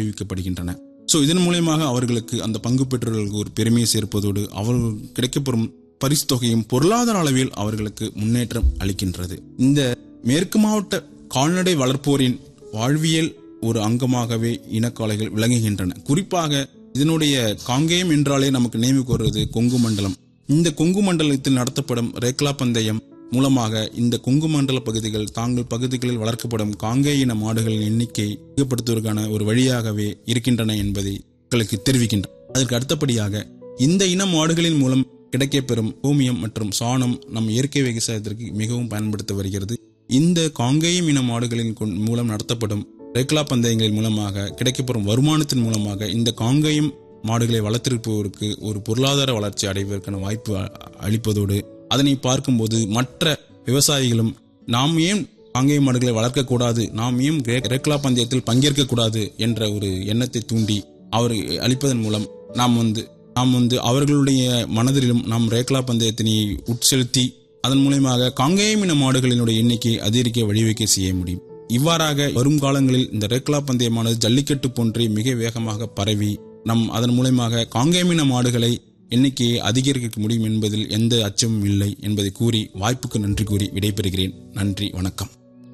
அறிவிக்கப்படுகின்றன so இதன் மூலியமாக அவர்களுக்கு அந்த பங்கு பெற்றவர்களுக்கு ஒரு பெருமையை சேர்ப்பதோடு அவர்கள் கிடைக்கப்பெறும் பரிசு தொகையும் பொருளாதார அளவில் அவர்களுக்கு முன்னேற்றம் அளிக்கின்றது இந்த மேற்கு மாவட்ட கால்நடை வளர்ப்போரின் வாழ்வியல் ஒரு அங்கமாகவே இனக்காளைகள் விளங்குகின்றன குறிப்பாக இதனுடைய காங்கேயம் என்றாலே நமக்கு நினைவுக்கு வருவது கொங்கு மண்டலம் இந்த கொங்கு மண்டலத்தில் நடத்தப்படும் ரேக்லா பந்தயம் மூலமாக இந்த கொங்கு மண்டல பகுதிகள் தாங்கள் பகுதிகளில் வளர்க்கப்படும் காங்கேய இன மாடுகளின் எண்ணிக்கை அதிகப்படுத்துவதற்கான ஒரு வழியாகவே இருக்கின்றன என்பதை உங்களுக்கு தெரிவிக்கின்றன அதற்கு அடுத்தபடியாக இந்த இன மாடுகளின் மூலம் கிடைக்கப்பெறும் கோமியம் மற்றும் சாணம் நம் இயற்கை விவசாயத்திற்கு மிகவும் பயன்படுத்த வருகிறது இந்த காங்கேயம் இன மாடுகளின் கொண்- மூலம் நடத்தப்படும் ரேக்லா பந்தயங்களின் மூலமாக கிடைக்கப்பெறும் வருமானத்தின் மூலமாக இந்த காங்கேயம் மாடுகளை வளர்த்திருப்பவருக்கு ஒரு பொருளாதார வளர்ச்சி அடைவதற்கான வாய்ப்பு அ- அளிப்பதோடு அதனை பார்க்கும்போது மற்ற விவசாயிகளும் நாம் ஏன் காங்கேய மாடுகளை வளர்க்கக்கூடாது நாம் ஏன் ரே- ரேக்லா பந்தயத்தில் பங்கேற்கக்கூடாது என்ற ஒரு எண்ணத்தை தூண்டி அவர் அளிப்பதன் மூலம் நாம் வந்து நாம் வந்து அவர்களுடைய மனதிலும் நாம் ரேக்லா பந்தயத்தினை உட்செலுத்தி அதன் மூலயமாக காங்கேயம் இன மாடுகளினுடைய எண்ணிக்கை அதிகரிக்க வழிவகை செய்ய முடியும் இவ்வாறாக வரும் காலங்களில் இந்த ரேக்லா பந்தயமானது ஜல்லிக்கட்டு போன்றே மிக வேகமாக பரவி நம் அதன் மூலயமாக காங்கேயம் இன மாடுகளை எண்ணிக்கையை அதிகரிக்க முடியும் என்பதில் எந்த அச்சமும் இல்லை என்பதை கூறி வாய்ப்புக்கு நன்றி கூறி விடைபெறுகிறேன் நன்றி வணக்கம்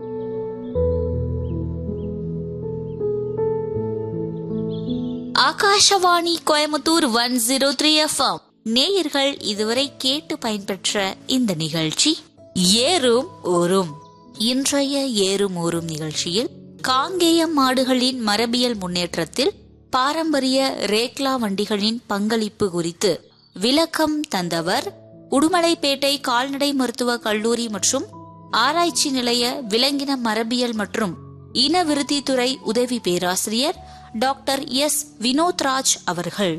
Akashvani Coimbatore one zero three FM நேயர்கள் இதுவரை கேட்டு பயன்பெற்ற இந்த நிகழ்ச்சி ஏறும் ஊரும் இன்றைய ஏறும் ஊரும் நிகழ்ச்சியில் காங்கேயம் மாடுகளின் மரபியல் முன்னேற்றத்தில் பாரம்பரிய ரேக்லா வண்டிகளின் பங்களிப்பு குறித்து விளக்கம் தந்தவர் உடுமலைப்பேட்டை கால்நடை மருத்துவ கல்லூரி மற்றும் ஆராய்ச்சி நிலைய விலங்கின மரபியல் மற்றும் இன விருத்தித்துறை உதவி பேராசிரியர் டாக்டர் எஸ் வினோத்ராஜ் அவர்கள்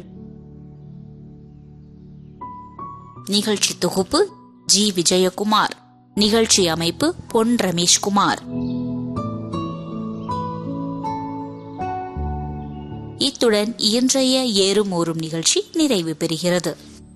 நிகழ்ச்சி தொகுப்பு ஜி விஜயகுமார் நிகழ்ச்சி அமைப்பு பொன் ரமேஷ்குமார் இத்துடன் இன்றைய ஏறும் ஊறும் நிகழ்ச்சி நிறைவு பெறுகிறது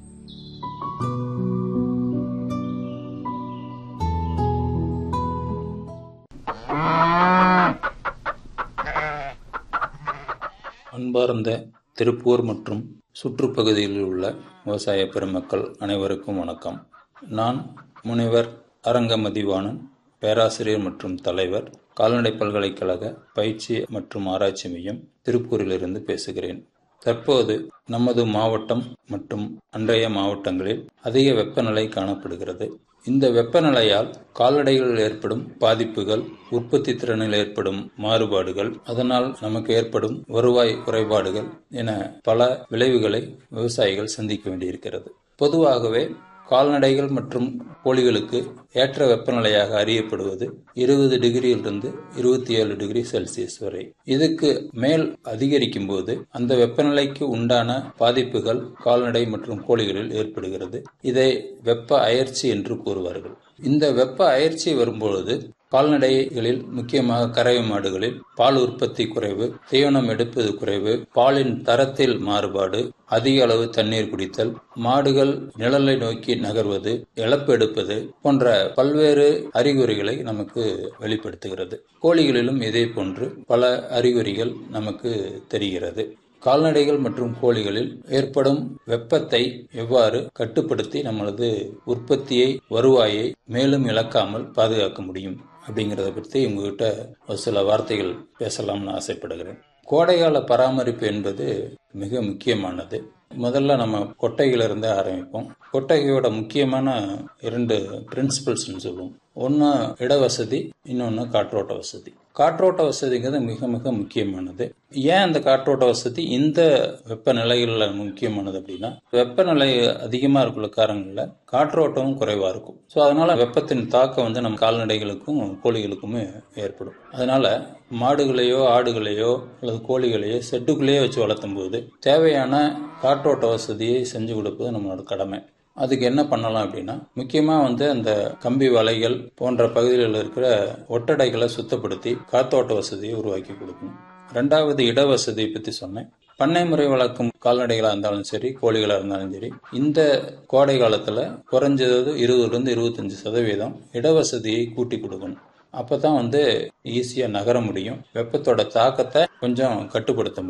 அன்பார்ந்த திருப்பூர் மற்றும் சுற்றுப்பகுதியில் உள்ள விவசாய பெருமக்கள் அனைவருக்கும் வணக்கம் நான் முனைவர் அரங்கமதிவாணன் பேராசிரியர் மற்றும் தலைவர் கால்நடை பல்கலைக்கழக பயிற்சி மற்றும் ஆராய்ச்சி மையம் திருப்பூரிலிருந்து பேசுகிறேன் தற்போது நமது மாவட்டம் மற்றும் அன்றைய மாவட்டங்களில் அதிக வெப்பநிலை காணப்படுகிறது இந்த வெப்பநிலையால் கால்நடைகளில் ஏற்படும் பாதிப்புகள் உற்பத்தி திறனில் ஏற்படும் மாறுபாடுகள் அதனால் நமக்கு ஏற்படும் வருவாய் குறைபாடுகள் என பல விளைவுகளை விவசாயிகள் சந்திக்க வேண்டியிருக்கிறது பொதுவாகவே கால்நடைகள் மற்றும் கோழிகளுக்கு ஏற்ற வெப்பநிலையாக அறியப்படுவது இருபது டிகிரியிலிருந்து இருபத்தி ஏழு டிகிரி செல்சியஸ் வரை இதுக்கு மேல் அதிகரிக்கும் போது அந்த வெப்பநிலைக்கு உண்டான பாதிப்புகள் கால்நடை மற்றும் கோழிகளில் ஏற்படுகிறது இதை வெப்ப அயற்சி என்று கூறுவார்கள் இந்த வெப்ப அயற்சி வரும்பொழுது கால்நடைகளில் முக்கியமாக கறவை மாடுகளில் பால் உற்பத்தி குறைவு தீவனம் எடுப்பது குறைவு பாலின் தரத்தில் மாறுபாடு அதிக அளவு தண்ணீர் குடித்தல் மாடுகள் நிழலை நோக்கி நகர்வது இழப்பு எடுப்பது போன்ற பல்வேறு அறிகுறிகளை நமக்கு வெளிப்படுத்துகிறது கோழிகளிலும் இதே போன்று பல அறிகுறிகள் நமக்கு தெரிகிறது கால்நடைகள் மற்றும் கோழிகளில் ஏற்படும் வெப்பத்தை எவ்வாறு கட்டுப்படுத்தி நம்மளது உற்பத்தியை வருவாயை மேலும் இழக்காமல் பாதுகாக்க முடியும் அப்படிங்கிறத பற்றி உங்ககிட்ட ஒரு சில வார்த்தைகள் பேசலாம்னு ஆசைப்படுகிறேன் கோடைகால பராமரிப்பு என்பது மிக முக்கியமானது முதல்ல நம்ம கொட்டைகளிலிருந்து ஆரம்பிப்போம் கொட்டகையோட முக்கியமான இரண்டு பிரின்சிபல்ஸ்னு சொல்லுவோம் ஒன்று இடவசதி இன்னொன்று காற்றோட்ட வசதி காற்றோட்ட வசதிங்கிறது மிக மிக முக்கியமானது ஏன் அந்த காற்றோட்ட வசதி இந்த வெப்பநிலைகளில் முக்கியமானது அப்படின்னா வெப்பநிலை அதிகமாக இருக்குள்ள காரணங்களில் காற்றோட்டமும் குறைவாக இருக்கும் ஸோ அதனால வெப்பத்தின் தாக்கம் வந்து நம்ம கால்நடைகளுக்கும் கோழிகளுக்குமே ஏற்படும் அதனால மாடுகளையோ ஆடுகளையோ அல்லது கோழிகளையோ செட்டுக்குள்ளேயே வச்சு வளர்த்தும் போது தேவையான காற்றோட்ட வசதியை செஞ்சு கொடுப்பது நம்மளோட கடமை அதுக்கு என்ன பண்ணலாம் அப்படின்னா முக்கியமாக வந்து அந்த கம்பி வலைகள் போன்ற பகுதிகளில் இருக்கிற ஒட்டடைகளை சுத்தப்படுத்தி காத்தோட்ட வசதியை உருவாக்கி கொடுக்கணும் ரெண்டாவது இட வசதியை பற்றி சொன்னேன் பண்ணை முறை வளர்க்கும் கால்நடைகளாக இருந்தாலும் சரி கோழிகளாக இருந்தாலும் சரி இந்த கோடை காலத்தில் குறைஞ்சது இருபதுலேருந்து இருபத்தஞ்சு சதவீதம் இடவசதியை கூட்டி கொடுக்கணும் அப்போ தான் வந்து ஈஸியாக நகர முடியும் வெப்பத்தோட தாக்கத்தை கொஞ்சம் கட்டுப்படுத்த முடியும்